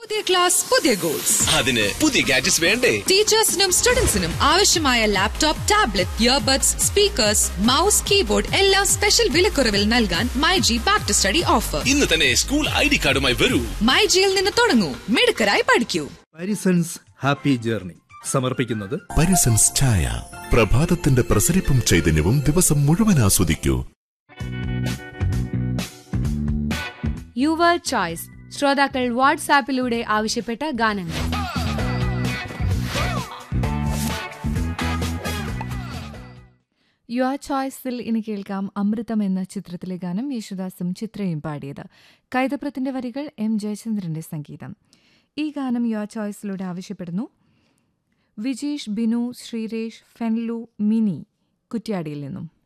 പുതിയ ക്ലാസ് പുതിയ ഗോൾസ് അതിന് പുതിയ ഗാഡ്ജറ്റ്സ് വേണ്ടേ ടീച്ചേഴ്സിനും സ്റ്റുഡൻസിനും ആവശ്യമായ laptop tablet earbuds speakers mouse keyboard എല്ലാം സ്പെഷ്യൽ വിലക്കുറവിൽ നൽകാൻ myG back to study offer ഇന്ന് തന്നെ സ്കൂൾ ഐ ഡി കാർഡുമായി വരൂ മൈജിയിൽ നിന്ന് തുടങ്ങൂ മിടുക്കരായി പഠിക്കൂ പാരിസൺസ് ഹാപ്പി ജേർണി സമർപ്പിക്കുന്നത് പരിസൻസ് ചായ പ്രഭാതത്തിന്റെ പ്രസരിപ്പും ചൈതന്യവും ദിവസം മുഴുവൻ ആസ്വദിക്കൂ യുവർ ചോയ്സ് ശ്രോതാക്കൾ വാട്സാപ്പിലൂടെ ആവശ്യപ്പെട്ട ഗാനങ്ങൾ യുവർ ചോയ്സിൽ ഇനി കേൾക്കാം അമൃതം എന്ന ചിത്രത്തിലെ ഗാനം യേശുദാസും ചിത്രയും പാടിയത് കൈതപ്രത്തിന്റെ വരികൾ എം ജയചന്ദ്രന്റെ സംഗീതം ഈ ഗാനം യുവർ ചോയ്സിലൂടെ ആവശ്യപ്പെടുന്നു വിജീഷ് ബിനു ശ്രീരേഷ് ഫെൻലു മിനി കുറ്റ്യാടിയിൽ നിന്നും